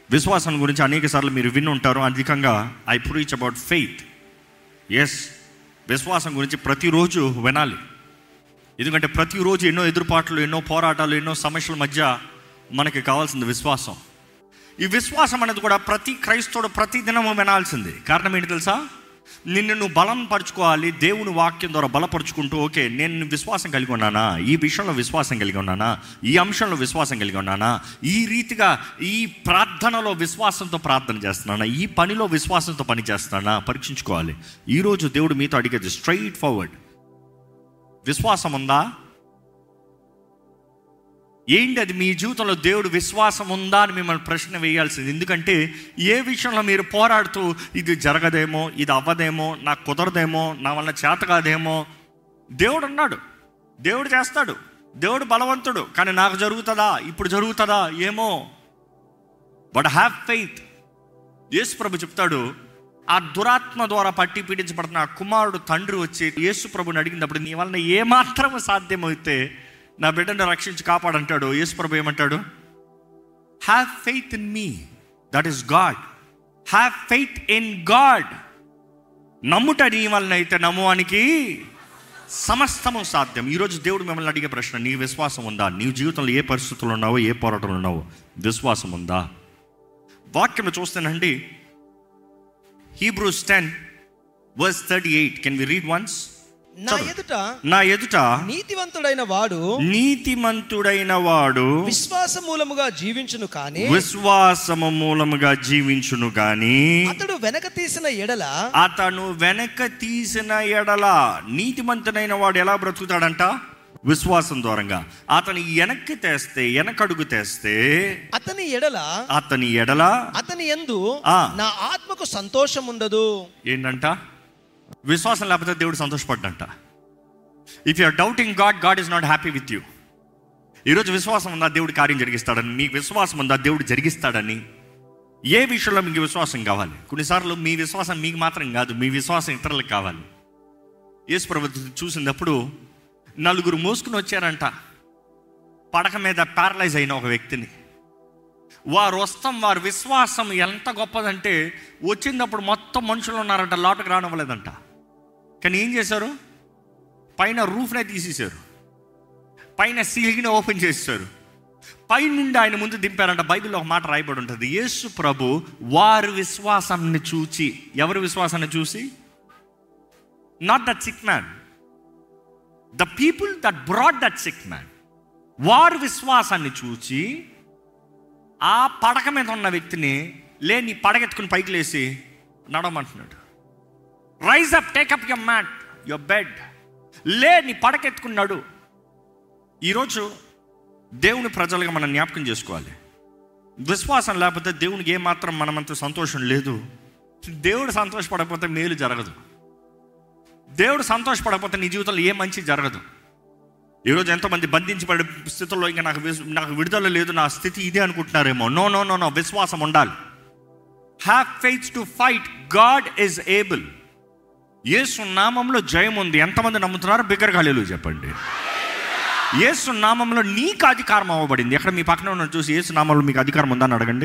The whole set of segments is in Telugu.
విశ్వాసం గురించి అనేక సార్లు మీరు విని ఉంటారు అధికంగా I preach about faith yes విశ్వాసం గురించి ప్రతిరోజు వినాలి ఎందుకంటే ప్రతిరోజు ఎన్నో ఎదురుపాట్లు ఎన్నో పోరాటాలు ఎన్నో సమస్యల మధ్య మనకి కావాల్సింది విశ్వాసం ఈ విశ్వాసం అనేది కూడా ప్రతి క్రైస్తవుడు ప్రతి దినము వినాల్సింది కారణం ఏంటి తెలుసా నిన్ను నువ్వు బలం పరుచుకోవాలి దేవుని వాక్యం ద్వారా బలపరుచుకుంటూ ఓకే నేను విశ్వాసం కలిగి ఉన్నానా ఈ విషయంలో విశ్వాసం కలిగి ఉన్నానా ఈ అంశంలో విశ్వాసం కలిగి ఉన్నానా ఈ రీతిగా ఈ ప్రార్థనలో విశ్వాసంతో ప్రార్థన చేస్తున్నానా ఈ పనిలో విశ్వాసంతో పని చేస్తున్నానా పరీక్షించుకోవాలి ఈరోజు దేవుడు మీతో అడిగేది స్ట్రైట్ ఫార్వర్డ్ విశ్వాసం ఉందా ఏంటి అది మీ జీవితంలో దేవుడు విశ్వాసం ఉందా అని మిమ్మల్ని ప్రశ్న వేయాల్సింది ఎందుకంటే ఏ విషయంలో మీరు పోరాడుతూ ఇది జరగదేమో ఇది అవ్వదేమో నాకు కుదరదేమో నా వల్ల చేత కాదేమో దేవుడు ఉన్నాడు దేవుడు చేస్తాడు దేవుడు బలవంతుడు కానీ నాకు జరుగుతుందా ఇప్పుడు జరుగుతుందా ఏమో బట్ హ్యావ్ ఫెయిత్ యేసు ప్రభు చెప్తాడు ఆ దురాత్మ ద్వారా పట్టి పీడించబడుతున్న ఆ కుమారుడు తండ్రి వచ్చి యేసు ప్రభుని అడిగినప్పుడు నీ వలన ఏమాత్రం సాధ్యమైతే నా బిడ్డను రక్షించి కాపాడంటాడు యేసు ప్రభు ఏమంటాడు have faith in me that is God have faith in God నమ్ముట నీ వలన అయితే నమ్మువానికి సమస్తము సాధ్యం ఈరోజు దేవుడు మిమ్మల్ని అడిగే ప్రశ్న నీ విశ్వాసం ఉందా నీ జీవితంలో ఏ పరిస్థితులు ఉన్నావో ఏ పోరాటంలో ఉన్నావో విశ్వాసం ఉందా వాక్యం చూస్తానండి Hebrews ten verse thirty eight can we read once నా ఎదుట నా ఎదుట నీతివంతుడైన వాడు నీతిమంతుడైన వాడు విశ్వాస మూలముగా జీవించును కానీ విశ్వాసము మూలముగా జీవించును గాని అతడు వెనక తీసిన ఎడల అతను వెనక తీసిన ఎడల నీతిమంతుడైన వాడు ఎలా బ్రతుకుతాడంట విశ్వాసం దూరంగా అతని వెనక్కి తెస్తే వెనకడుగు తెస్తే అతని ఎడల అతని ఎడల అతని ఎందు ఆ. నా ఆత్మకు సంతోషం ఉండదు ఏంటంట విశ్వాసం లేకపోతే దేవుడు సంతోషపడ్డంట if you're doubting God God is not happy with you ఈరోజు విశ్వాసం ఉందా దేవుడు కార్యం జరిగిస్తాడని మీకు విశ్వాసం ఉందా దేవుడు జరిగిస్తాడని ఏ విషయంలో మీకు విశ్వాసం కావాలి కొన్నిసార్లు మీ విశ్వాసం మీకు మాత్రం కాదు మీ విశ్వాసం ఇతరులకు కావాలి యేసు ప్రభు చూసినప్పుడు నలుగురు మోసుకుని వచ్చారంట పడక మీద ప్యారలైజ్ అయిన ఒక వ్యక్తిని వారు వస్తాం వారి విశ్వాసం ఎంత గొప్పదంటే వచ్చినప్పుడు మొత్తం మనుషులు ఉన్నారంట లోపలికి రానివ్వలేదంట కానీ ఏం చేశారు పైన రూఫ్నే తీసేశారు పైన సీలింగ్ని ఓపెన్ చేశారు పైనుండి ఆయన ముందు దింపారంట బైబిల్లో ఒక మాట రాయబడి ఉంటుంది యేసు ప్రభు వారి విశ్వాసాన్ని చూచి ఎవరి విశ్వాసాన్ని చూసి not that sick man the people that brought that sick man వారి విశ్వాసాన్ని చూచి ఆ పడక మీద ఉన్న వ్యక్తిని లే నీ పడగెత్తుకుని పైకి లేసి నడవమంటున్నాడు rise up take up your mat your bed లే నీ పడకెత్తుకున్నాడు ఈరోజు దేవుని ప్రజలుగా మనం జ్ఞాపకం చేసుకోవాలి విశ్వాసం లేకపోతే దేవునికి ఏమాత్రం మనమంత సంతోషం లేదు దేవుడు సంతోషపడకపోతే మేలు జరగదు దేవుడు సంతోషపడకపోతే నీ జీవితంలో ఏ మంచి జరగదు ఈరోజు ఎంతోమంది బంధించబడే స్థితిలో ఇంకా నాకు విస్- నాకు విడుదల లేదు నా స్థితి ఇదే అనుకుంటున్నారేమో నో నో నో నో విశ్వాసం ఉండాలి have faith to fight God is able యేసు నామంలో జయం ఉంది ఎంతమంది నమ్ముతున్నారు బిగ్గర ఖాళీలు చెప్పండి యేసు నామంలో నీకు అధికారం అవ్వబడింది ఎక్కడ మీ పక్కన ఉన్న చూసి యేసు నామంలో మీకు అధికారం ఉందని అడగండి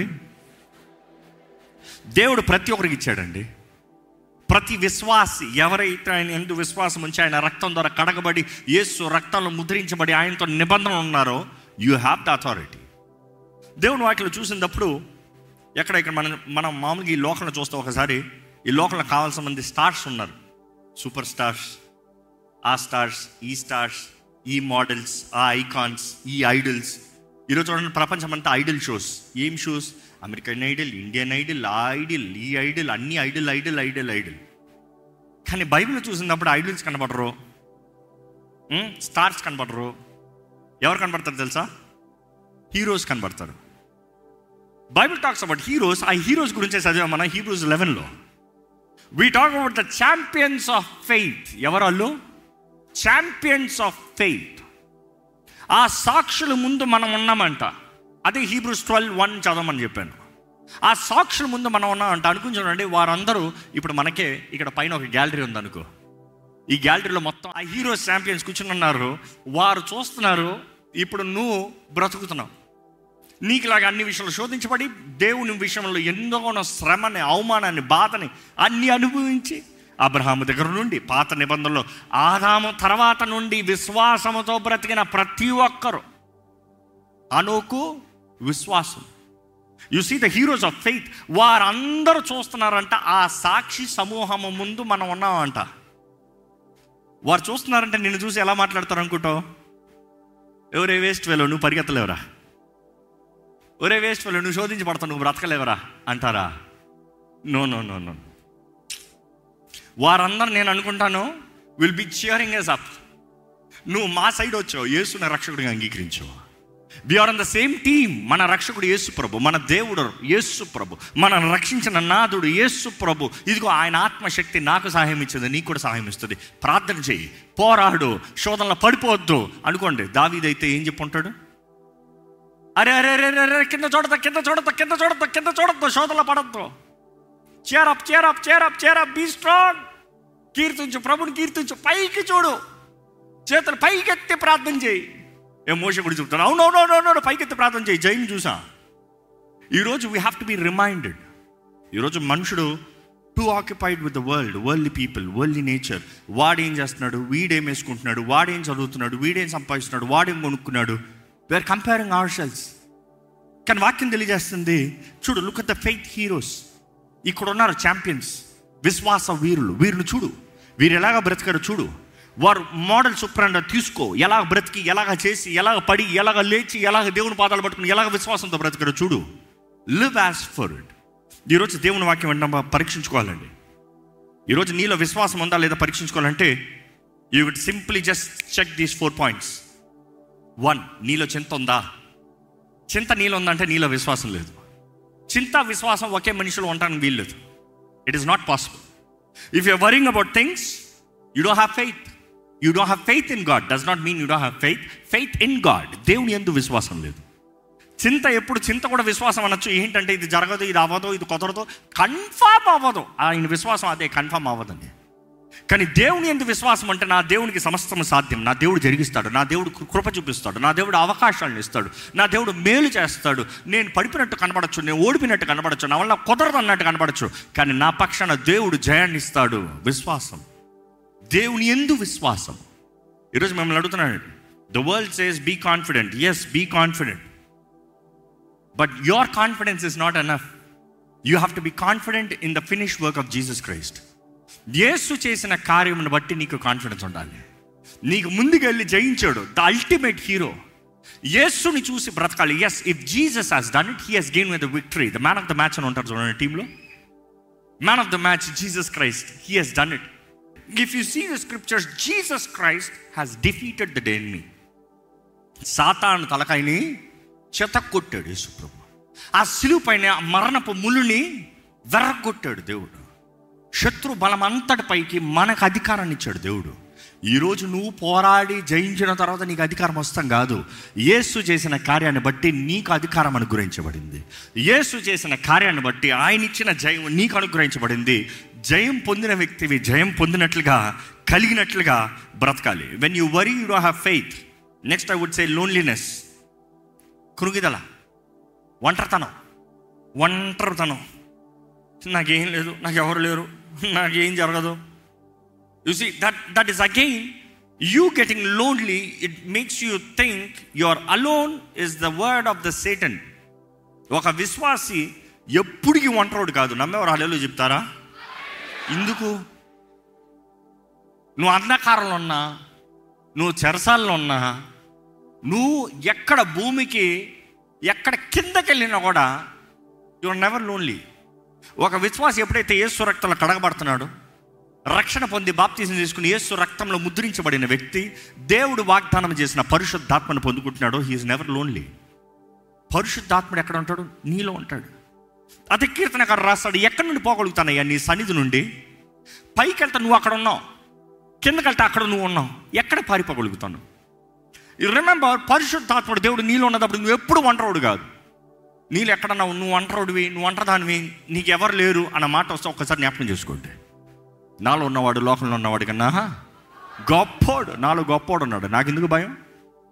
దేవుడు ప్రతి ఒక్కరికి ఇచ్చాడండి ప్రతి విశ్వాసి ఎవరైతే ఆయన ఎందు విశ్వాసం ఉంచి ఆయన రక్తం ద్వారా కడగబడి యేసు రక్తంలో ముద్రించబడి ఆయనతో నిబంధన ఉన్నారో యూ హ్యావ్ ద అథారిటీ దేవుని వాటిలో చూసినప్పుడు ఎక్కడ ఇక్కడ మనం మనం మామూలుగా ఈ లోకంలో చూస్తే ఒకసారి ఈ లోకంలో కావాల్సిన మంది స్టార్స్ ఉన్నారు సూపర్ స్టార్స్ ఆ స్టార్స్ ఈ స్టార్స్ ఈ మోడల్స్ ఆ ఐకాన్స్ ఈ ఐడల్స్ ఈరోజు చూడండి ప్రపంచం అంతా ఐడల్ షోస్ ఏం shows American idol Indian idol ఆ ఐడల్ ఈ ఐడల్ అన్ని ఐడల్ ఐడల్ ఐడల్ ఐడల్ కానీ బైబిల్ చూసినప్పుడు ఐడల్స్ కనబడరు ఉం? స్టార్స్ కనబడరు ఎవరు కనబడతారు తెలుసా హీరోస్ కనబడతారు బైబిల్ టాక్స్ అబౌట్ హీరోస్ ఆ హీరోస్ గురించే చదివాం మనం హీరోస్ లెవెన్లో we talk about the champions of faith ఎవరు వాళ్ళు ఛాంపియన్స్ ఆఫ్ ఫెయిత్ ఆ సాక్షుల ముందు మనం ఉన్నామంట అదే హీబ్రూస్ ట్వెల్వ్ వన్ చదవమని చెప్పాను ఆ సాక్షుల ముందు మనం ఉన్నామంట అనుకుని చూడండి వారందరూ ఇప్పుడు మనకే ఇక్కడ పైన ఒక గ్యాలరీ ఉందనుకో ఈ గ్యాలరీలో మొత్తం ఆ హీరోస్ ఛాంపియన్స్ కూర్చుని ఉన్నారు వారు చూస్తున్నారు ఇప్పుడు నువ్వు బ్రతుకుతున్నావు నీకులాగా అన్ని విషయాలు శోధించబడి దేవుని విషయంలో ఎన్నో శ్రమని అవమానాన్ని బాధని అన్ని అనుభవించి అబ్రహాము దగ్గర నుండి పాత నిబంధనలో ఆదాము తర్వాత నుండి విశ్వాసముతో బ్రతికిన ప్రతి ఒక్కరు అనోకు విశ్వాసం you see the heroes of faith వారందరూ చూస్తున్నారంట ఆ సాక్షి సమూహము ముందు మనం ఉన్నామంట వారు చూస్తున్నారంటే నిన్ను చూసి ఎలా మాట్లాడతారు అనుకుంటావు ఎవరే వేస్ట్ వేలో నువ్వు పరిగెత్తలేవరా ఒరే వేస్ట్ వేలో నువ్వు శోధించబడతావు నువ్వు బ్రతకలేవరా అంటారా నో నో నో నో వారందరూ నేను అనుకుంటాను will be cheering us up నువ్వు మా సైడ్ వచ్చావు యేసుని రక్షకుడిగా అంగీకరించావు are on the same team మన రక్షకుడు యేసు ప్రభు మన దేవుడు యేసు ప్రభు మనల్ని రక్షించిన నాదుడు యేసు ప్రభు ఇదిగో ఆయన ఆత్మశక్తి నాకు సహాయం ఇచ్చింది నీకు కూడా సహాయం ఇస్తుంది ప్రార్థన చేయి పోరాడు శోధనలో పడిపోవద్దు అనుకోండి దావీదైతే ఏం చెప్పుంటాడు అరే అరే అరే అరే, అరే కింద చూడద్దు కింద చూడద్దు కింద చూడద్దు కింద చూడద్దు శోధనలో పడద్దు cheer up cheer up cheer up cheer up be strong కీర్తించు ప్రభుని కీర్తించు పైకి చూడు చేతులు పైకెత్తి ప్రార్థన చేయి ఏ మోస కూడా చెప్తాను అవును అవును అవును అవును పైకెత్తి ప్రార్థన చేయి జైన్ చూసా ఈరోజు we have to be reminded ఈరోజు మనుషుడు too occupied with the world world people world nature వాడేం చేస్తున్నాడు వీడేం వేసుకుంటున్నాడు వాడేం చదువుతున్నాడు వీడేం సంపాదిస్తున్నాడు వాడేం కొనుక్కున్నాడు వీఆర్ కంపేరింగ్ అవర్ సెల్స్ కానీ వాక్యం తెలియజేస్తుంది చూడు look at the faith heroes ఇక్కడ ఉన్నారు ఛాంపియన్స్ విశ్వాస వీరులు వీరిని చూడు వీరు ఎలాగ బ్రతికారో చూడు వారు మోడల్ శుభ్రంగా తీసుకో ఎలాగ బ్రతికి ఎలాగ చేసి ఎలాగ పడి ఎలాగ లేచి ఎలాగ దేవుని పాదాలు పట్టుకుని ఎలాగ విశ్వాసంతో బ్రతికారో చూడు లివ్ యాజ్ ఫర్ ఇట్ ఈరోజు దేవుని వాక్యం వెంటనే పరీక్షించుకోవాలండి ఈరోజు నీలో విశ్వాసం ఉందా లేదా పరీక్షించుకోవాలంటే you would simply just check these four points one నీలో చింత ఉందా చింత నీలో ఉందంటే నీలో విశ్వాసం లేదు చింత విశ్వాసం ఒకే మనిషిలో ఉండడానికి వీల్లేదు it is not possible if you worrying about things you don't have faith you don't have faith in God does not mean you don't have faith faith in God దేవుని ఎందు విశ్వాసం లేదు చింత ఎప్పుడు చింత కూడా విశ్వాసం అనొచ్చు ఏంటంటే ఇది జరగదు ఇది అవ్వదు ఇది కుదరదు కన్ఫామ్ అవ్వదు ఆయన విశ్వాసం అదే కన్ఫామ్ అవ్వదండి కానీ దేవుని ఎందుకు విశ్వాసం అంటే నా దేవునికి సమస్తం సాధ్యం నా దేవుడు జరిగిస్తాడు నా దేవుడు కృ- కృప చూపిస్తాడు నా దేవుడు అవకాశాలను ఇస్తాడు నా దేవుడు మేలు చేస్తాడు నేను పడిపోయినట్టు కనబడచ్చు నేను ఓడిపోయినట్టు కనబడచ్చు నా వల్ల కుదరదు అన్నట్టు కనబడచ్చు కానీ నా పక్షాన దేవుడు జయాన్ని ఇస్తాడు విశ్వాసం దేవుని ఎందు విశ్వాసం ఈరోజు మిమ్మల్ని అడుగుతున్నాను the world says be confident yes be confident but your confidence is not enough you have to be confident in the finish work of Jesus Christ యేసు చేసిన కార్యమును బట్టి నీకు కాన్ఫిడెన్స్ ఉండాలి నీకు ముందుకెళ్ళి జయించాడు ద అల్టిమేట్ హీరో యేసుని చూసి బ్రతకాలి yes if Jesus has done it he has gain with victory the man of the match అని ఉంటారు చూడండి టీంలో man of the match Jesus Christ he has done it if you see the scriptures Jesus Christ has defeated the enemy సాతాను తలకాయని చెతక్కొట్టాడు యేసుప్రభు ఆ సిలువు పైన ఆ మరణపు ముళ్ళుని వెర్రగొట్టాడు దేవుడు శత్రు బలం అంతటిపైకి మనకు అధికారాన్ని ఇచ్చాడు దేవుడు ఈరోజు నువ్వు పోరాడి జయించిన తర్వాత నీకు అధికారం వస్తాం కాదు యేసు చేసిన కార్యాన్ని బట్టి నీకు అధికారం అనుగ్రహించబడింది యేసు చేసిన కార్యాన్ని బట్టి ఆయన ఇచ్చిన జయం నీకు అనుగ్రహించబడింది జయం పొందిన వ్యక్తివి జయం పొందినట్లుగా కలిగినట్లుగా బ్రతకాలి when you worry you do have faith next I would say loneliness కృగిదల ఒంటరితనం ఒంటరితనం నాకేం లేదు నాకు ఎవరు లేరు నాకేం జరగదు you see that that is again you getting lonely it makes you think your alone is the word of the Satan ఒక విశ్వాసి ఎప్పుడికి ఒంటరోడు కాదు నమ్మేవారు హలేలు చెప్తారా ఎందుకు నువ్వు అంధకారంలో ఉన్నా నువ్వు చెరసాల్లో ఉన్నా నువ్వు ఎక్కడ భూమికి ఎక్కడ కిందకి వెళ్ళినా కూడా యువర్ నెవర్ లోన్లీ ఒక విశ్వాసి ఎప్పుడైతే యేసు రక్తంలో కడగబడుతున్నాడో రక్షణ పొంది బాప్తీసం తీసుకుని యేసు రక్తంలో ముద్రించబడిన వ్యక్తి దేవుడు వాగ్దానం చేసిన పరిశుద్ధాత్మను పొందుకుంటున్నాడో హీఈస్ నెవర్ లోన్లీ పరిశుద్ధాత్ముడు ఎక్కడ ఉంటాడు నీలో ఉంటాడు అదే కీర్తనకారు రాస్తాడు ఎక్కడి నుండి పోగలుగుతానయ్యా నీ సన్నిధి నుండి పైకి వెళ్తా నువ్వు అక్కడ ఉన్నావు కిందకి వెళ్తే అక్కడ నువ్వు ఉన్నావు ఎక్కడ పారిపోగలుగుతాను రిమెంబర్ పరిశుద్ధాత్ముడు దేవుడు నీలో ఉన్నప్పుడు నువ్వు ఎప్పుడు ఒంటరోడు కాదు నీళ్ళు ఎక్కడన్నావు నువ్వు ఒంటరోడివి నువ్వు ఒంటరిదానివి నీకు ఎవరు లేరు అన్న మాట వస్తే ఒక్కసారి జ్ఞాపకం చేసుకోండి నాలో ఉన్నవాడు లోకంలో ఉన్నవాడు కన్నా గొప్పోడు నాలో గొప్పోడు ఉన్నాడు నాకు ఎందుకు భయం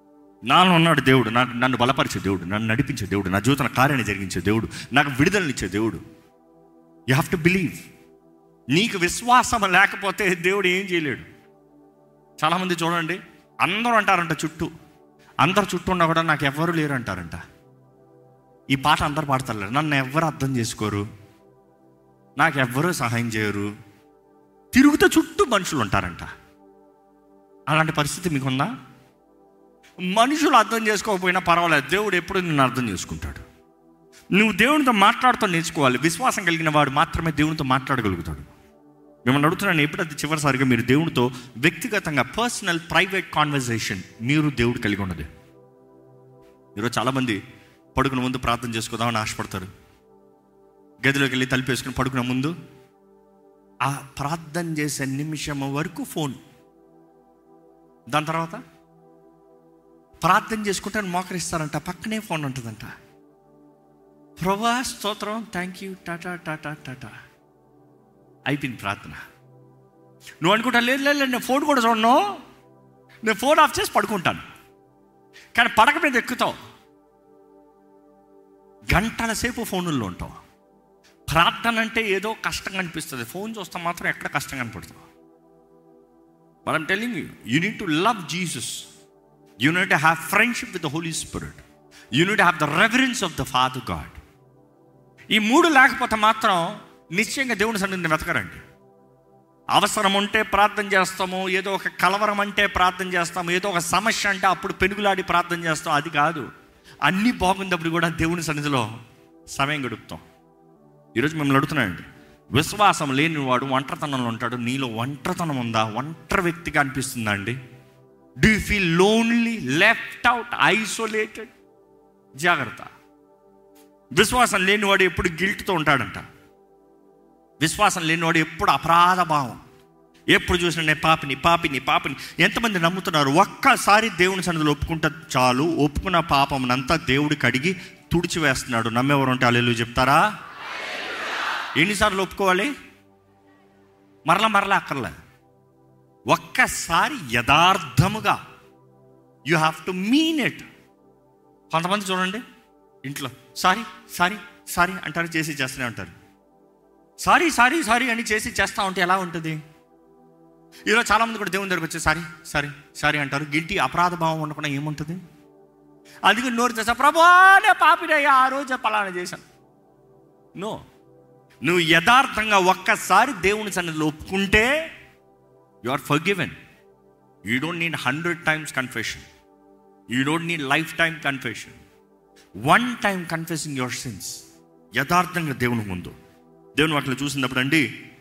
నాలో ఉన్నాడు దేవుడు నాకు నన్ను బలపరిచే దేవుడు నన్ను నడిపించే దేవుడు నా జీవితం కార్యాన్ని జరిగించే దేవుడు నాకు విడుదలనిచ్చే దేవుడు యూ హ్యావ్ టు బిలీవ్ నీకు విశ్వాసం లేకపోతే దేవుడు ఏం చేయలేడు చాలామంది చూడండి అందరూ అంటారంట చుట్టూ అందరు చుట్టూ ఉన్నా కూడా నాకు ఎవ్వరు లేరు అంటారంట ఈ పాట అందరు పాడతారు నన్ను ఎవ్వరు అర్థం చేసుకోరు నాకు ఎవ్వరూ సహాయం చేయరు తిరుగుతూ చుట్టూ మనుషులు ఉంటారంట అలాంటి పరిస్థితి మీకుందా మనుషులు అర్థం చేసుకోకపోయినా పర్వాలేదు దేవుడు ఎప్పుడు నిన్ను అర్థం చేసుకుంటాడు నువ్వు దేవునితో మాట్లాడుతూ నేర్చుకోవాలి విశ్వాసం కలిగిన వాడు మాత్రమే దేవునితో మాట్లాడగలుగుతాడు మిమ్మల్ని అడుగుతున్నాను ఎప్పుడైతే చివరిసారిగా మీరు దేవునితో వ్యక్తిగతంగా పర్సనల్ ప్రైవేట్ కాన్వర్జేషన్ మీరు దేవుడు కలిగి ఉన్నది ఈరోజు చాలామంది పడుకున్న ముందు ప్రార్థన చేసుకోదామని ఆశపడతారు గదిలోకి వెళ్ళి తలుపేసుకుని పడుకునే ముందు ఆ ప్రార్థన చేసే నిమిషం వరకు ఫోన్ దాని తర్వాత ప్రార్థన చేసుకుంటే మోకరిస్తారంట పక్కనే ఫోన్ ఉంటుందంట ప్రభా స్తోత్రం thank you tata tata tata అయిపోయింది ప్రార్థన నువ్వు అనుకుంటా లేదు లేదు లేదు, నేను ఫోన్ కూడా చూడను నేను ఫోన్ ఆఫ్ చేసి పడుకుంటాను కానీ పడక మీద ఎక్కుతావు గంటల సేపు ఫోనుల్లో ఉంటావు ప్రార్థన అంటే ఏదో కష్టంగా అనిపిస్తుంది ఫోన్ చూస్తే మాత్రం ఎక్కడ కష్టంగా అనిపడుతుంది but I'm telling you you need to love Jesus you need to have friendship with the holy spirit you need have the reference of the father God ఈ మూడు లేకపోతే మాత్రం నిశ్చయంగా దేవుని సన్నిధిని వెతకరండి అవసరం ఉంటే ప్రార్థన చేస్తాము ఏదో ఒక కలవరం అంటే ప్రార్థన చేస్తాము ఏదో ఒక సమస్య అంటే అప్పుడు పెనుగులాడి ప్రార్థన చేస్తాం అది కాదు అన్నీ బాగున్నప్పుడు కూడా దేవుని సన్నిధిలో సమయం గడుపుతాం ఈరోజు మిమ్మల్ని అడుగుతున్నానండి విశ్వాసం లేని వాడు ఒంటరితనంలో ఉంటాడు నీలో ఒంటరితనం ఉందా ఒంటరి వ్యక్తిగా అనిపిస్తుందా అండి do you feel lonely left out isolated జాగ్రత్త విశ్వాసం లేనివాడు ఎప్పుడు గిల్ట్తో ఉంటాడంట విశ్వాసం లేనివాడు ఎప్పుడు అపరాధ భావం ఎప్పుడు చూసినా నేను పాపిని పాపిని పాపిని ఎంతమంది నమ్ముతున్నారు ఒక్కసారి దేవుని సన్నిధిలో ఒప్పుకుంటే చాలు ఒప్పుకున్న పాపమునంతా దేవుడు కడిగి తుడిచివేస్తున్నాడు నమ్మేవారు ఉంటే అల్లెలు చెప్తారా ఎన్నిసార్లు ఒప్పుకోవాలి మరలా మరలా అక్కర్లే ఒక్కసారి యథార్థముగా you have to mean it కొంతమంది చూడండి ఇంట్లో సారీ సారీ సారీ అంటారు చేసి చేస్తూనే ఉంటారు సారీ సారీ సారీ అని చేసి చేస్తూ ఉంటే ఎలా ఉంటుంది ఈరోజు చాలామంది కూడా దేవుని దగ్గరకు వచ్చి సారీ సారీ సారీ అంటారు గిల్టీ అపరాధ భావం ఉండకుండా ఏముంటుంది అందుకే నోరు చేసా ప్రభానే పాపినయ్యా ఆ రోజు పలానా చేశాను నో నువ్వు యథార్థంగా ఒక్కసారి దేవుని సన్నిధిలో ఒప్పుకుంటే you are forgiven you don't need hundred times confession you don't need lifetime confession one time confessing your sins యథార్థంగా దేవుని ముందు దేవుని వాటిలో చూసినప్పుడు అండి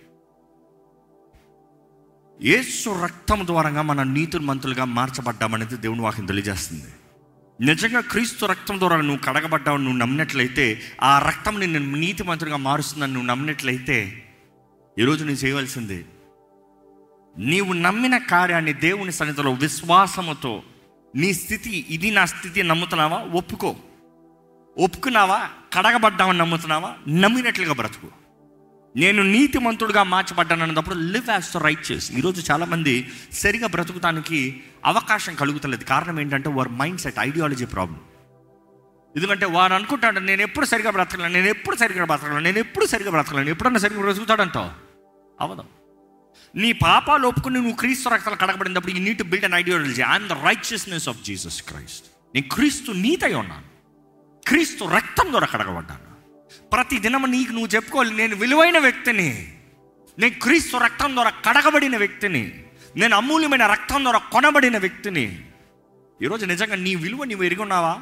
యేసు రక్తం ద్వారంగా మన నీతిమంతులుగా మార్చబడ్డామనేది దేవుని వాక్యం తెలియజేస్తుంది నిజంగా క్రీస్తు రక్తం ద్వారా నువ్వు కడగబడ్డావు నువ్వు నమ్మినట్లయితే ఆ రక్తం నిన్ను నీతిమంతుడిగా మారుస్తుందని నువ్వు నమ్మినట్లయితే ఈరోజు నువ్వు చేయవలసింది నీవు నమ్మిన కార్యాన్ని దేవుని సన్నిధిలో విశ్వాసముతో నీ స్థితి ఇది నా స్థితి నమ్ముతున్నావా ఒప్పుకో ఒప్పుకున్నావా కడగబడ్డామని నమ్ముతున్నావా నమ్మినట్లుగా బ్రతుకు నేను నీతిమంతుడుగా మార్చబడ్డాను అన్నప్పుడు లివ్ యాజ్ టు రైట్ చేసి ఈరోజు చాలామంది సరిగా బ్రతుకుతానికి అవకాశం కలుగుతలేదు కారణం ఏంటంటే వారి మైండ్ సెట్ ఐడియాలజీ ప్రాబ్లం ఎందుకంటే వాడు అనుకుంటాడు నేను ఎప్పుడు సరిగా బ్రతకలేను నేను ఎప్పుడు సరిగా బ్రతకలేను నేను ఎప్పుడు సరిగా బ్రతకలేను ఎప్పుడన్నా సరిగా బ్రతుకుతాడంటావు అవదు నీ పాపాలు ఒప్పుకుని నువ్వు క్రీస్తు రక్తాలు కడగబడినప్పుడు ఈ neat build an ideology I'm the righteousness of Jesus Christ నేను క్రీస్తు నీతై ఉన్నాను క్రీస్తు రక్తం ద్వారా కడగబడ్డాను ప్రతి దినము నీకు నువ్వు చెప్పుకోవాలి నేను విలువైన వ్యక్తిని నేను క్రీస్తు రక్తం ద్వారా కడగబడిన వ్యక్తిని నేను అమూల్యమైన రక్తం ద్వారా కొనబడిన వ్యక్తిని ఈరోజు నిజంగా నీ విలువ నీవు ఎరిగి ఉన్నావా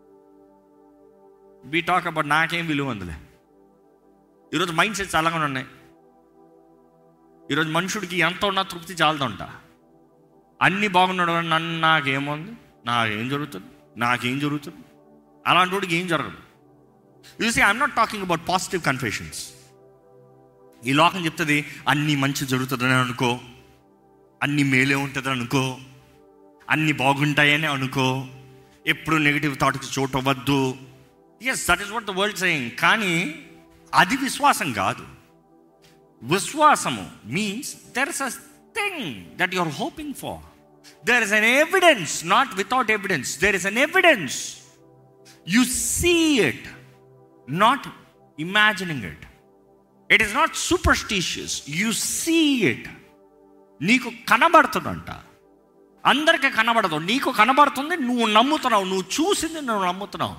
బీ టాక్ అబౌట్ నాకేం విలువ అందులే ఈరోజు మైండ్ సెట్స్ అలాగే ఉన్నాయి ఈరోజు మనుషుడికి ఎంత ఉన్నా తృప్తి చాలదంట అన్నీ బాగున్నాడు అని నన్ను నాకేముంది నాకేం జరుగుతుంది నాకేం జరుగుతుంది అలాంటి వాడికి ఏం జరగదు చూసి I'm not talking about positive confessions ఈ లోకం చెప్తుంది అన్నీ మంచి జరుగుతుందని అనుకో అన్ని మేలే ఉంటుందని అనుకో అన్ని బాగుంటాయని అనుకో ఎప్పుడు నెగిటివ్ థాట్కి చోటు అవ్వద్దు yes that is what the world saying కానీ అది విశ్వాసం కాదు విశ్వాసము means there is a thing that you are hoping for there is an evidence not without evidence there is an evidence you see it not imagining it it is not superstitious you see it నీకు కనబడుతుందంట అందరికీ కనబడదు నీకు కనబడుతుంది నువ్వు నమ్ముతున్నావు నువ్వు చూసింది నువ్వు నమ్ముతున్నావు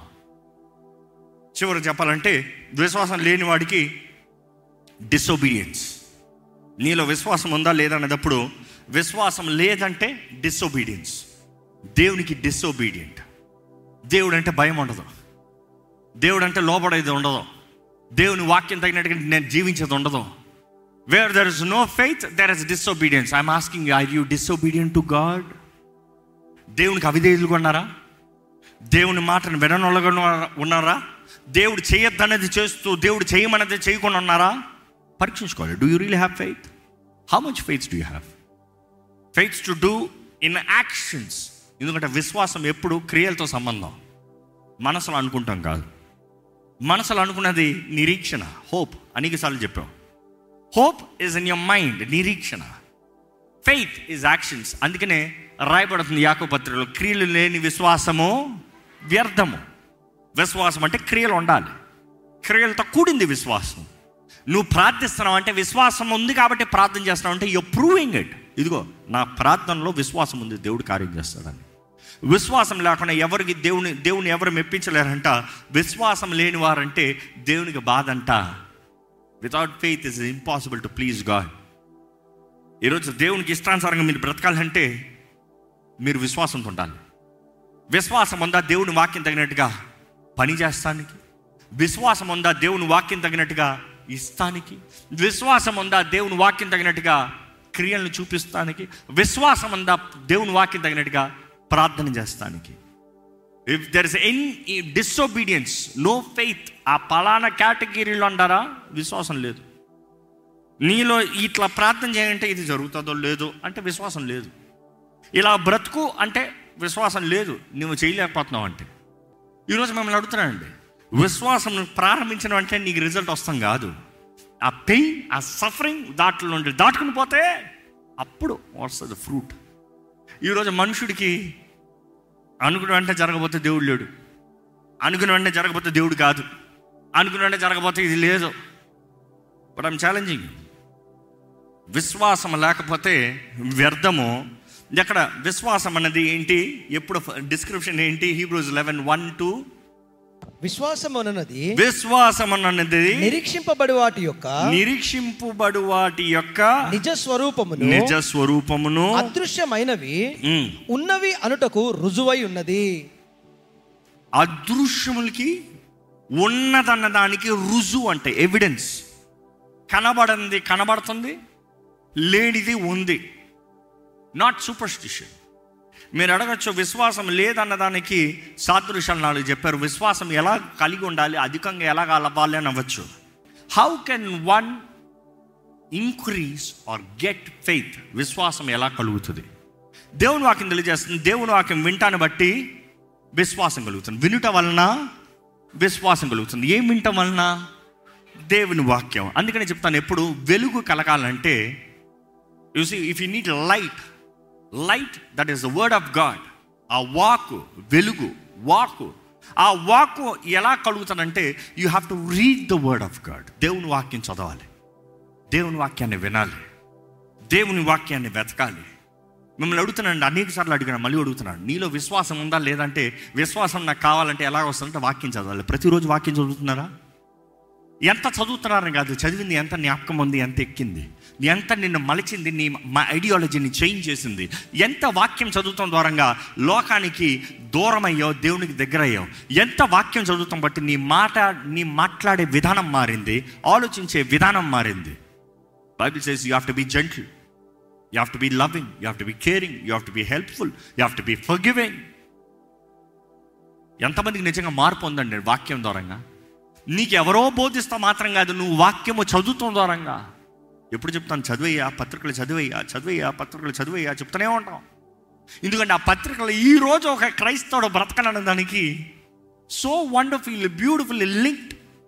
చివరి చెప్పాలంటే విశ్వాసం లేని వాడికి డిసొబీడియన్స్ నీలో విశ్వాసం ఉందా లేదా అనేటప్పుడు విశ్వాసం లేదంటే డిసొబీడియన్స్ దేవునికి డిసొబీడియంట్ దేవుడు అంటే భయం ఉండదు దేవుడు అంటే లోబడేది ఉండదు దేవుని వాక్యం తగినట్టుగా నేను జీవించేది ఉండదు where there is no faith there is disobedience I'm asking I you disobedient to God దేవునికి అవిధేయులుగా ఉన్నారా దేవుని మాటను విననొల్లగా ఉన్నారా దేవుడు చేయొద్దనేది చేస్తూ దేవుడు చేయమన్నది చేయకుండా ఉన్నారా పరీక్షించుకోవాలి do you real have faith how much faiths do you have faiths to do in actions ఎందుకంటే విశ్వాసం ఎప్పుడు క్రియలతో సంబంధం మనసులో అనుకుంటాం కాదు మనసులో అనుకున్నది నిరీక్షణ హోప్ అనేకసార్లు చెప్పాం hope is in your mind నిరీక్షణ ఫెయిత్ ఇస్ యాక్షన్స్ అందుకనే రాయబడుతుంది యాకో పత్రికలో క్రియలు లేని విశ్వాసము వ్యర్థము విశ్వాసం అంటే క్రియలు ఉండాలి క్రియలతో కూడింది విశ్వాసం నువ్వు ప్రార్థిస్తున్నావు అంటే విశ్వాసం ఉంది కాబట్టి ప్రార్థన చేస్తున్నావు అంటే యూ ప్రూవింగ్ ఇట్ ఇదిగో నా ప్రార్థనలో విశ్వాసం ఉంది దేవుడు కార్యం చేస్తాడని విశ్వాసం లేకుండా ఎవరికి దేవుని దేవుని ఎవరు మెప్పించలేరంట విశ్వాసం లేని వారంటే దేవునికి బాధ అంట without faith is impossible to please God ఈరోజు దేవునికి ఇష్టానుసారంగా మీరు బ్రతకాలంటే మీరు విశ్వాసంతో ఉండాలి విశ్వాసం ఉందా దేవుని వాక్యం తగినట్టుగా పని చేస్తానికి విశ్వాసం ఉందా దేవుని వాక్యం తగినట్టుగా ఇస్తానికి విశ్వాసం ఉందా దేవుని వాక్యం తగినట్టుగా క్రియలను చూపిస్తానికి విశ్వాసం ఉందా దేవుని వాక్యం తగినట్టుగా ప్రార్థన చేస్తానికి if there is an disobedience no faith ఆ పలానా కేటగిరీలో అంటారా విశ్వాసం లేదు నీలో ఇట్లా ప్రార్థన చేయాలంటే ఇది జరుగుతుందో లేదో అంటే విశ్వాసం లేదు ఇలా బ్రతుకు అంటే విశ్వాసం లేదు నువ్వు చేయలేకపోతున్నావు అంటే ఈరోజు మిమ్మల్ని అడుగుతున్నానండి విశ్వాసం ప్రారంభించడం అంటే నీకు రిజల్ట్ వస్తాం కాదు ఆ పెయిన్ ఆ సఫరింగ్ దాంట్లో నుండి దాటుకుని పోతే అప్పుడు వస్తుంది ఫ్రూట్ ఈరోజు మనుషుడికి అనుకున్న వెంటనే జరగబోతే దేవుడు లేడు అనుకున్న వెంటనే జరగబోతే దేవుడు కాదు అనుకున్న వెంటనే జరగబోతే ఇది లేదు బట్ ఐమ్ ఛాలెంజింగ్ విశ్వాసం లేకపోతే వ్యర్థము ఎక్కడ విశ్వాసం అన్నది ఏంటి ఎప్పుడు డిస్క్రిప్షన్ ఏంటి హీబ్రూస్ లెవెన్ వన్ టూ విశ్వాసం అన్నది విశ్వాసం అన్నది నిరీక్షింపబడి వాటి యొక్క నిరీక్షింపుబడు వాటి యొక్క నిజ స్వరూపమును నిజ స్వరూపమును అదృశ్యమైనవి ఉమ్, ఉన్నవి అనుటకు రుజువై ఉన్నది అదృశ్యములకి ఉన్నదన్న దానికి రుజువు అంటే ఎవిడెన్స్ కనబడింది కనబడుతుంది లేనిది ఉంది నాట్ సూపర్స్టిషన్ మీరు అడగచ్చు విశ్వాసం లేదన్న దానికి సాదృశ్యాలు నాలుగు చెప్పారు విశ్వాసం ఎలా కలిగి ఉండాలి అధికంగా ఎలా కలవాలి అని అవ్వచ్చు how can one increase or get faith విశ్వాసం ఎలా కలుగుతుంది దేవుని వాక్యం తెలియజేస్తుంది దేవుని వాక్యం వింటాన్ని బట్టి విశ్వాసం కలుగుతుంది వినుట వలన విశ్వాసం కలుగుతుంది ఏం వింటం వలన దేవుని వాక్యం అందుకని చెప్తాను ఎప్పుడు వెలుగు కలగాలంటే you see if you need light light that is the word of God ఆ వాక్ వెలుగు వాక్ ఆ వాక్ ఎలా కలుగుతుందంటే you have to read the word of God దేవుని వాక్యం చదవాలి దేవుని వాక్యాన్ని వినాలి దేవుని వాక్యాన్ని వెతకాలి మిమ్మల్ని అడుగుతున్నాను అనేక సార్లు అడిగిన మళ్ళీ అడుగుతున్నాను నీలో విశ్వాసం ఉందా లేదంటే విశ్వాసం నాకు కావాలంటే ఎలా వస్తుందంటే వాక్యం చదవాలి ప్రతిరోజు వాక్యం చదువుతున్నారా ఎంత చదువుతున్నారని కాదు చదివింది ఎంత జ్ఞాపకం ఉంది ఎంత ఎక్కింది ఎంత నిన్ను మలిచింది నీ మా ఐడియాలజీని చేంజ్ చేసింది ఎంత వాక్యం చదువుతాం ద్వారంగా లోకానికి దూరం అయ్యావు దేవునికి దగ్గర అయ్యావు ఎంత వాక్యం చదువుతాం బట్టి నీ మాట నీ మాట్లాడే విధానం మారింది ఆలోచించే విధానం మారింది Bible says you have to be gentle you have to be loving you have to be caring you have to be helpful you have to be forgiving ఎంతమందికి నిజంగా మార్పు ఉందండి వాక్యం ద్వారంగా నీకు ఎవరో బోధిస్తా మాత్రం కాదు నువ్వు వాక్యము చదువుతాం ద్వారంగా ఎప్పుడు చెప్తాను చదివయ్యా పత్రికలు చదివయ్యా చదివయ్యా పత్రికలు చదివయ్యా చెప్తూనే ఉంటాం ఎందుకంటే ఆ పత్రికలు ఈ రోజు ఒక క్రైస్తవుడు బ్రతకనన్న దానికి సో వండర్ఫుల్ బ్యూటిఫుల్ లింక్డ్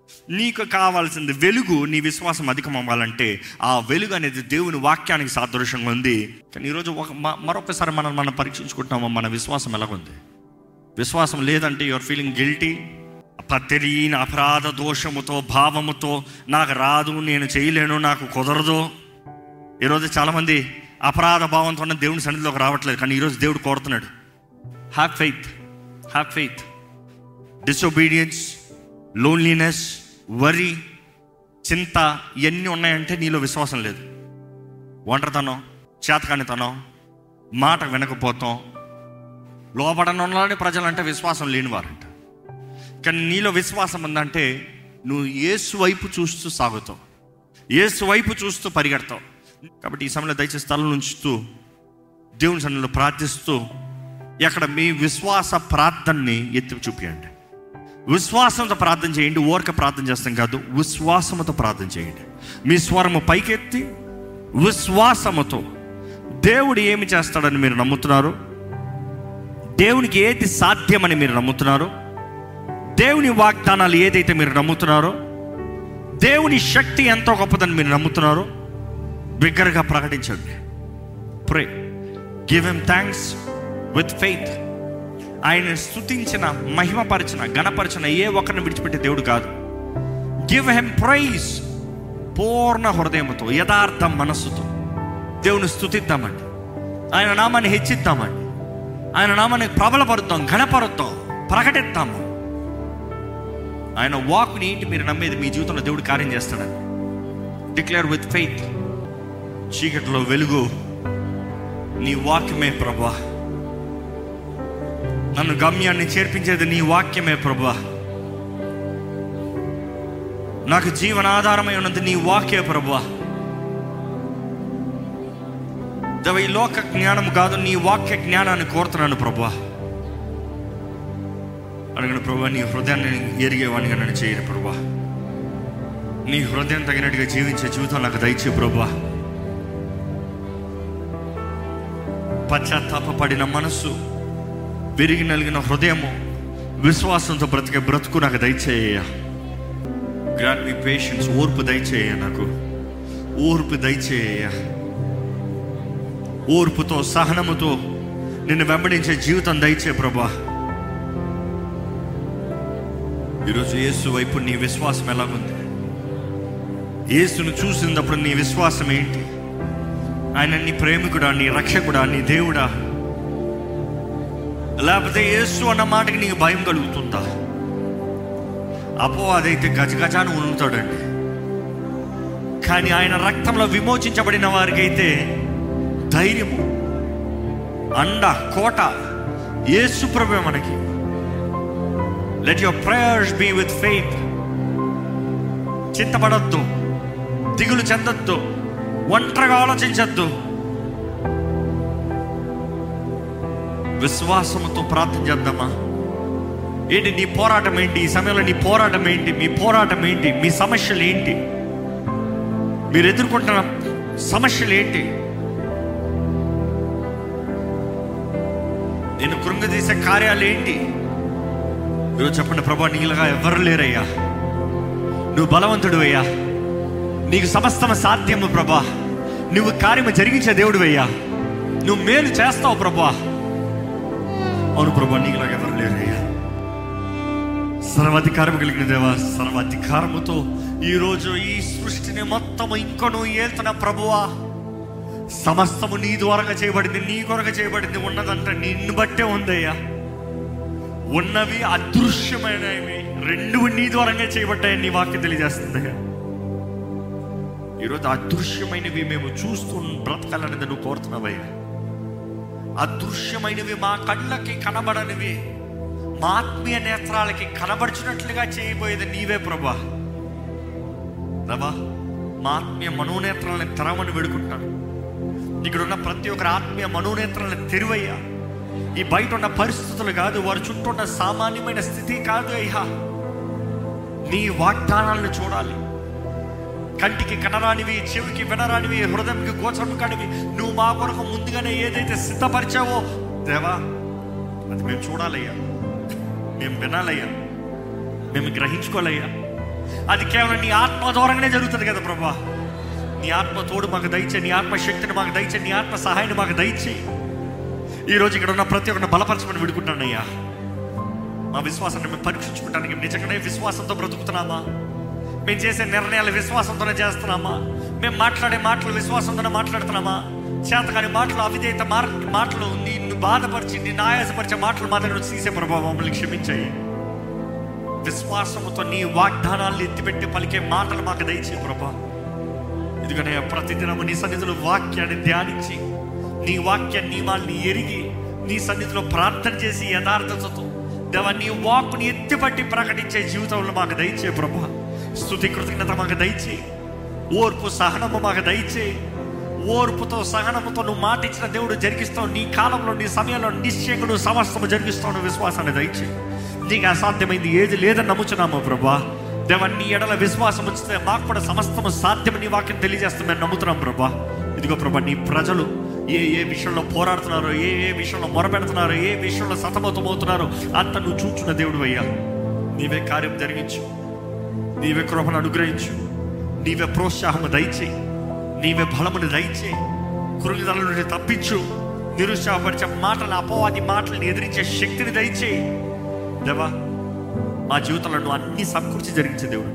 నీకు కావాల్సింది వెలుగు నీ విశ్వాసం అధికం అవ్వాలంటే ఆ వెలుగు అనేది దేవుని వాక్యానికి సాదృశ్యంగా ఉంది కానీ ఈరోజు ఒక మ- మరొకసారి మనం మనం పరీక్షించుకుంటున్నామో మన విశ్వాసం ఎలాగుంది విశ్వాసం లేదంటే యువర్ ఫీలింగ్ గిల్టీ తెలియని అపరాధ దోషముతో భావముతో నాకు రాదు నేను చేయలేను నాకు కుదరదు ఈరోజు చాలామంది అపరాధ భావంతో ఉన్న దేవుని సన్నిధిలోకి రావట్లేదు కానీ ఈరోజు దేవుడు కోరుతున్నాడు have faith have faith disobedience loneliness worry చింత ఇవన్నీ ఉన్నాయంటే నీలో విశ్వాసం లేదు ఒంటరితనం చేతకానితనం మాట వినకపోతాం లోపడనున్నని ప్రజలంటే విశ్వాసం లేనివారంట కానీ నీలో విశ్వాసం ఉందంటే నువ్వు ఏసు వైపు చూస్తూ సాగుతావు ఏసు వైపు చూస్తూ పరిగెడతావు కాబట్టి ఈ సమయంలో దయచేసి తల ఉంచుతూ దేవుని సన్నిధిలో ప్రార్థిస్తూ ఎక్కడ మీ విశ్వాస ప్రార్థనని ఎత్తి చూపించండి విశ్వాసంతో ప్రార్థన చేయండి ఓరక ప్రార్థన చేస్తాం కాదు విశ్వాసముతో ప్రార్థన చేయండి మీ స్వరము పైకెత్తి విశ్వాసముతో దేవుడు ఏమి చేస్తాడని మీరు నమ్ముతున్నారు దేవునికి ఏది సాధ్యమని మీరు నమ్ముతున్నారు దేవుని వాగ్దానాలు ఏదైతే మీరు నమ్ముతున్నారో దేవుని శక్తి ఎంతో గొప్పదని మీరు నమ్ముతున్నారో బిగ్గరగా ప్రకటించండి pray give them thanks with faith ఆయన స్తుతించిన మహిమపరిచిన గణపరిచిన ఏ ఒక్కరిని విడిచిపెట్టే దేవుడు కాదు గివ్ హెమ్ ప్రైజ్ పూర్ణ హృదయంతో యథార్థ మనస్సుతో దేవుని స్తుతిద్దామండి ఆయన నామాన్ని హెచ్చిద్దామండి ఆయన నామాన్ని ప్రబలపరుద్దాం ఘనపరుద్దాం ప్రకటిద్దాము ఆయన వాక్ని ఏంటి మీరు నమ్మేది మీ జీవితంలో దేవుడు కార్యం చేస్తాడని డిక్లేర్ విత్ ఫెయిత్ చీకటిలో వెలుగు నీ వాక్యమే ప్రభా నన్ను గమ్యాన్ని చేర్పించేది నీ వాక్యమే ప్రభా నాకు జీవనాధారమై ఉన్నది నీ వాక్య ప్రభా దేవ ఈ లోక జ్ఞానం కాదు నీ వాక్య జ్ఞానాన్ని కోరుతున్నాను ప్రభా అడగను ప్రభా నీ హృదయాన్ని ఎరిగేవాడిగా నన్ను చేయను ప్రభా నీ హృదయం తగినట్టుగా జీవించే జీవితం నాకు దయచే ప్రభా పశ్చాత్తాపడిన మనస్సు విరిగి నలిగిన హృదయము విశ్వాసంతో బ్రతికే బ్రతుకు నాకు దయచేయ గ్రాండ్ మీ పేషెన్స్ ఓర్పు దయచేయ నాకు ఓర్పు దయచేయ ఓర్పుతో సహనముతో నిన్ను వెంబడించే జీవితం దయచే ప్రభా ఈరోజు యేసు వైపు నీ విశ్వాసం ఎలాగుంది యేసును చూసినప్పుడు నీ విశ్వాసం ఏంటి ఆయన నీ ప్రేమికుడా నీ రక్షకుడా నీ దేవుడా లేకపోతే యేసు అన్న మాటకి నీకు భయం కలుగుతుందా అపో అదైతే గజగజాను ఉణుతాడండి కానీ ఆయన రక్తంలో విమోచించబడిన వారికి అయితే ధైర్యము అండ కోట యేసు ప్రభే మనకి let your prayers be with faith చింతపడద్దు దిగులు చెందొద్దు ఒంటరిగా ఆలోచించద్దు విశ్వాసముతో ప్రార్థన చేద్దామా ఏంటి నీ పోరాటం ఏంటి ఈ సమయంలో నీ పోరాటం ఏంటి మీ పోరాటం ఏంటి మీ సమస్యలు ఏంటి మీరు ఎదుర్కొంటున్న సమస్యలు ఏంటి నేను కృంగదీసే కార్యాలు ఏంటి ఈరోజు చెప్పండి ప్రభా నీళ్ళగా ఎవరు లేరయ్యా నువ్వు బలవంతుడు అయ్యా నీకు సమస్తం సాధ్యము ప్రభా నువ్వు కార్యము జరిగించే దేవుడు అయ్యా నువ్వు మేలు చేస్తావు ప్రభా అవును ప్రభా నీకులాగా ఎవరు లేరయ్యా సర్వాధికారం కలిగిన దేవా సర్వాధికారముతో ఈరోజు ఈ సృష్టిని మొత్తము ఇంకొను ఏల్తున్న ప్రభువా సమస్తము నీ ద్వారంగా చేయబడింది నీ కొరగా చేయబడింది ఉన్నదంటే నిన్ను బట్టే ఉందయ్యా ఉన్నవి అదృశ్యమైనవి రెండు నీ ద్వారంగా చేయబడ్డాయని నీ వాక్యం తెలియజేస్తుందయ్యా ఈరోజు అదృశ్యమైనవి మేము చూస్తూ బ్రతకాలనేది నువ్వు కోరుతున్నావయ్యా అదృశ్యమైనవి మా కళ్ళకి కనబడనివి మా ఆత్మీయ నేత్రాలకి కనబడుచున్నట్లుగా చేయబోయేది నీవే ప్రభా ప్రభా మా ఆత్మీయ మనోనేత్రాలను తెరవని వేడుకుంటున్నాను ఇక్కడ ఉన్న ప్రతి ఒక్కరి ఆత్మీయ మనోనేత్రాలను తెరువయ్యా ఈ బయట ఉన్న పరిస్థితులు కాదు వారి చుట్టూ ఉన్న సామాన్యమైన స్థితి కాదు అయ్యా నీ వాగ్దానాలను చూడాలి కంటికి కనరానివి చెవికి వినరానివి హృదయంకి గోచరం కానివి నువ్వు మా కొరకు ముందుగానే ఏదైతే సిద్ధపరిచావో దేవా అది మేము చూడాలయ్యా మేము వినాలయ్యా మేము గ్రహించుకోవాలయ్యా అది కేవలం నీ ఆత్మ ద్వారానే జరుగుతుంది కదా ప్రభా నీ ఆత్మ తోడు మాకు దయచే నీ ఆత్మ శక్తిని మాకు దయచే నీ ఆత్మ సహాయాన్ని మాకు దయచే ఈ రోజు ఇక్కడ ఉన్న ప్రతి ఒక్కరిని బలపరచమని విడుకుంటానయ్యా మా విశ్వాసాన్ని మేము పరీక్షించుకుంటానికి నిజంగానే విశ్వాసంతో బ్రతుకుతున్నామా మేము చేసే నిర్ణయాలు విశ్వాసంతోనే చేస్తున్నామా మేము మాట్లాడే మాటలు విశ్వాసంతోనే మాట్లాడుతున్నామా చేతకాని మాటలు అవిధేయత మార్ మాటలు నిన్ను బాధపరిచి నిన్ను ఆయాసపరిచే మాటలు మా దగ్గర నుంచి తీసే ప్రభావం మమ్మల్ని క్షమించాయి విశ్వాసముతో నీ వాగ్దానాలను ఎత్తిపెట్టి పలికే మాటలు మాకు దయచే ప్రభా ఇదిగనే ప్రతిదినము నీ సన్నిధిలో వాక్యాన్ని ధ్యానించి నీ వాక్య నియమాల్ని ఎరిగి నీ సన్నిధిలో ప్రార్థన చేసి యథార్థతతో దేవ నీ వాక్కుని ఎత్తిపట్టి ప్రకటించే జీవితంలో మాకు దయచే ప్రభా స్థుతి కృతజ్ఞత మాకు దయచే ఓర్పు సహనము మాకు దయచే ఓర్పుతో సహనముతో నువ్వు మాట ఇచ్చిన దేవుడు జరిగిస్తావు నీ కాలంలో నీ సమయంలో నిశ్చయంగా నువ్వు సమస్తము జరిగిస్తావు నువ్వు విశ్వాసాన్ని దయచే నీకు అసాధ్యమైంది ఏది లేదని నమ్ముచున్నాము ప్రభా దేవ నీ ఎడల విశ్వాసం ఉంచితే మాకు కూడా సమస్తము సాధ్యమని వాక్యం తెలియజేస్తాం మేము నమ్ముతున్నాం ప్రభా ఇదిగో ప్రభా నీ ప్రజలు ఏ ఏ విషయంలో పోరాడుతున్నారో ఏ ఏ విషయంలో మొరపెడుతున్నారో ఏ విషయంలో సతమతమవుతున్నారో అంత నువ్వు చూచున్న దేవుడు అయ్యా నీవే కార్యం జరిగించు నీవే కృపను అనుగ్రహించు నీవే ప్రోత్సాహము దయచేయి నీవే బలమును దయచేయి కృంగిదల నుండి తప్పించు నిరుత్సాహపరిచే మాటలు అపవాది మాటలను ఎదిరించే శక్తిని దయచేయి దేవా మా జీవితంలో నువ్వు అన్ని సమకూర్చి జరిగించే దేవుడు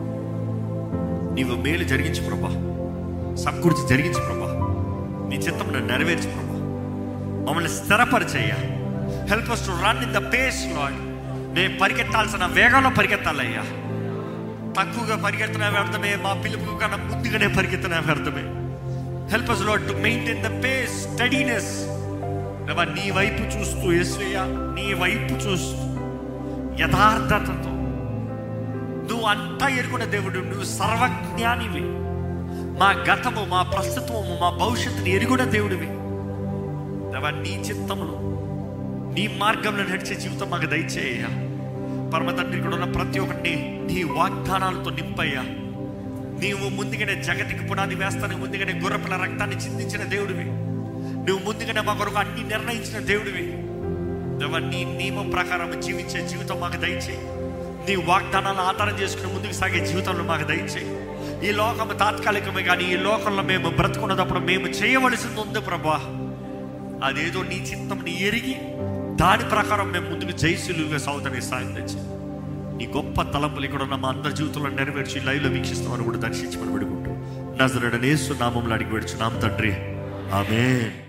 నీవు మేలు జరిగించు ప్రభా సమకూర్చి జరిగించు ప్రభా నీ చిత్తం నెరవేర్చు ప్రభా మమ్మల్ని స్థిరపరిచయ్యా help us to run in the pace lord మేము పరిగెత్తాల్సిన వేగంలో పరిగెత్తాలయ్యా తక్కువగా పరిగెత్తిన వ్యర్థమే మా పిలుపు కన్నా ముందుగానే పరిగెత్తిన వ్యర్థమే help us lord to maintain the pace steadiness నీ వైపు చూస్తూ యేసయ్య నీ వైపు చూస్తూ యథార్థతతో నువ్వు అంతా ఎరుగున్న దేవుడు నువ్వు సర్వజ్ఞానివి మా గతము మా ప్రస్తుతము మా భవిష్యత్తుని ఎరుగున్న దేవుడివి దేవా నీ చిత్తములు నీ మార్గంలో నడిచే జీవితం మాకు దయచేయ పరమ తండ్రి కూడా ఉన్న ప్రతి ఒక్కరిని నీ వాగ్దానాలతో నింపయ్యా నీవు ముందుగానే జగతికి పునాది వేస్తాను ముందుగానే గుర్రపిల్ల రక్తాన్ని చిందించిన దేవుడివి నువ్వు ముందుగానే మా కొరకు అన్ని నిర్ణయించిన దేవుడివి దేవా నీ నియమం ప్రకారం జీవించే జీవితం మాకు దయచేయి నీ వాగ్దానాలను ఆధారం చేసుకుని ముందుకు సాగే జీవితంలో మాకు దయచేయి ఈ లోకం తాత్కాలికమే కానీ ఈ లోకంలో మేము బ్రతుకున్నప్పుడు మేము చేయవలసింది ఉంది ప్రభా అదేదో నీ చిత్తంని ఎరిగి దాని ప్రకారం మేము ముందుకు జయశీలుగా సాగుతానే సాయం తెచ్చి నీ గొప్ప తలంపులు ఇక్కడ ఉన్న మా అందరి జీవితంలో నెరవేర్చి లైవ్లో వీక్షిస్తామని కూడా దర్శించమని పెడుకుంటూ నజరడనేసు నామంలో అడిగి పెడుచున్నాం తండ్రి ఆమె